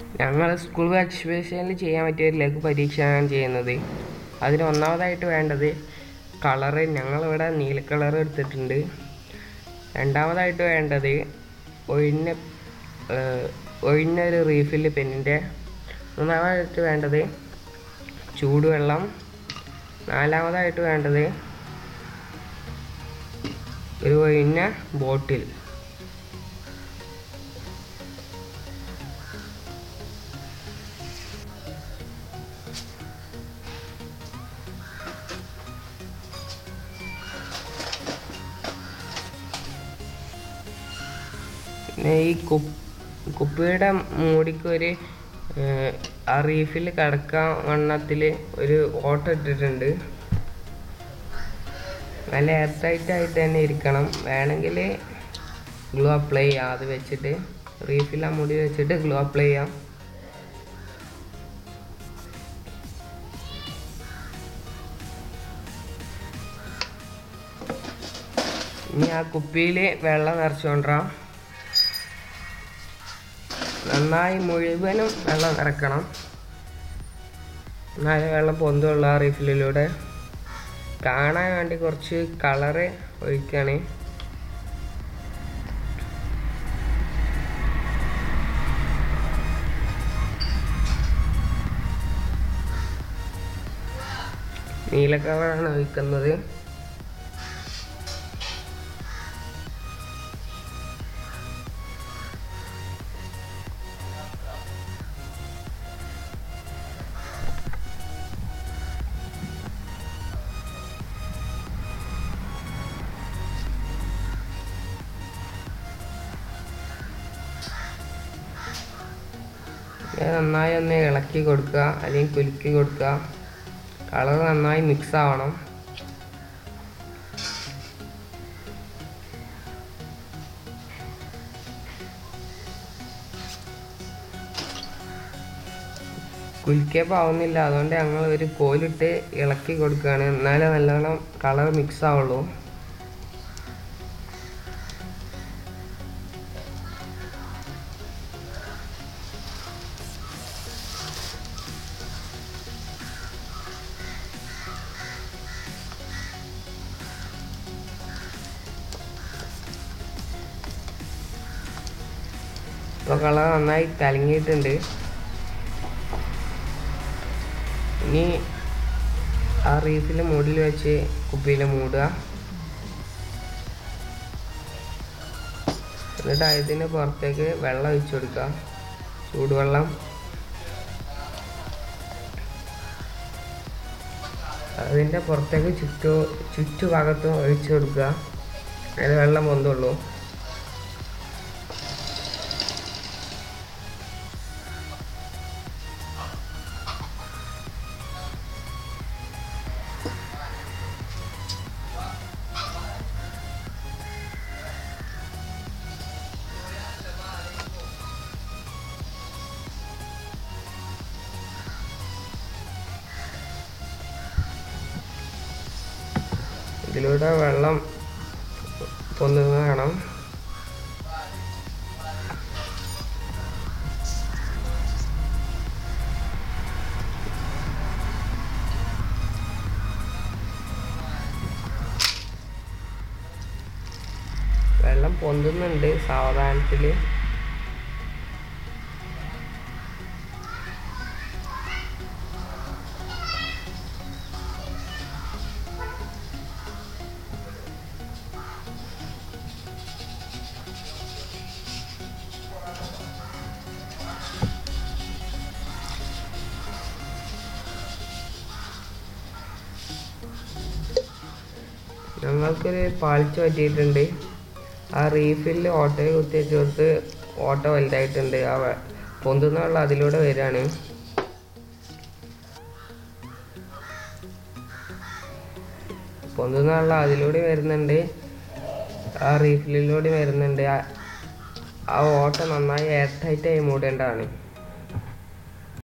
ഞങ്ങൾ സ്കൂൾ എക്സിബിഷനിൽ ചെയ്യാൻ പറ്റിയ ഒരു ലഘു പരീക്ഷയാണ് ചെയ്യുന്നത് അതിന് ഒന്നാമതായിട്ട് വേണ്ടത് കളറ് ഞങ്ങളിവിടെ നീല കളർ എടുത്തിട്ടുണ്ട് രണ്ടാമതായിട്ട് വേണ്ടത് ഒഴിഞ്ഞ ഏഹ്, ഒഴിഞ്ഞൊരു റീഫിൽ പെന്നിൻ്റെ മൂന്നാമതായിട്ട് വേണ്ടത് ചൂടുവെള്ളം നാലാമതായിട്ട് വേണ്ടത് ഒരു ഒഴിഞ്ഞ ബോട്ടിൽ പിന്നെ ഈ കുപ്പ് കുപ്പിയുടെ മൂടിക്ക് ഒരു ഏഹ്, ആ റീഫിൽ കിടക്കാൻ വണ്ണത്തിൽ ഒരു ഓട്ട ഇട്ടിട്ടുണ്ട് നല്ല എയർ ടൈറ്റ് ആയിട്ട് തന്നെ ഇരിക്കണം വേണമെങ്കിൽ ഗ്ലൂ അപ്ലൈ ചെയ്യാം അത് വെച്ചിട്ട് റീഫിൽ ആ മുടി വെച്ചിട്ട് ഗ്ലൂ അപ്ലൈ ചെയ്യാം ഇനി ആ കുപ്പിയിൽ വെള്ളം നിറച്ചുകൊണ്ടിരാം നന്നായി മുഴുവനും വെള്ളം നിറക്കണം എന്നാലേ വെള്ളം പൊന്തുള്ള ആ റീഫിലിലൂടെ കാണാൻ വേണ്ടി കുറച്ച് കളറ് ഒഴിക്കുകയാണ് നീല കളറാണ് ഒഴിക്കുന്നത് ഇത് നന്നായി ഒന്ന് ഇളക്കി കൊടുക്കുക അല്ലെങ്കിൽ കുലുക്കി കൊടുക്കുക കളർ നന്നായി മിക്സ് ആവണം കുലുക്കിയപ്പോൾ ആവുന്നില്ല അതുകൊണ്ട് ഞങ്ങൾ ഒരു കോലിട്ട് ഇളക്കി കൊടുക്കുകയാണ് എന്നാലേ നല്ലോണം കളർ മിക്സ് ആവുള്ളൂ ഇപ്പോൾ കളർ നന്നായി കലങ്ങിയിട്ടുണ്ട് ഇനി ആ റീഫിൽ മൂടിൽ വെച്ച് കുപ്പിയിൽ മൂടുക എന്നിട്ട് അതിന് പുറത്തേക്ക് വെള്ളം ഒഴിച്ചു കൊടുക്കുക ചൂടുവെള്ളം അതിൻ്റെ പുറത്തേക്ക് ചുറ്റു ചുറ്റുഭാഗത്തും ഒഴിച്ചു കൊടുക്കുക അതിൽ വെള്ളം പൊന്തുള്ളൂ ഇതിലൂടെ വെള്ളം പൊന്തുന്നത് കാണാം വെള്ളം പൊന്തുന്നുണ്ട് സാവധാനത്തിൽ ഞങ്ങൾക്കൊരു പാളിച്ച പറ്റിയിട്ടുണ്ട് ആ റീഫിൽ ഓട്ടോയിൽ കുത്തി ചേർത്ത് ഓട്ടോ വലുതായിട്ടുണ്ട് ആ വെ- പൊന്തുന്ന വെള്ളം അതിലൂടെ വരികയാണ് പൊന്തുന്ന വെള്ളം അതിലൂടെ വരുന്നുണ്ട് ആ റീഫിലൂടെ വരുന്നുണ്ട് ആ- ആ ഓട്ട നന്നായി എയർ ടൈറ്റായി മൂടേണ്ടതാണ്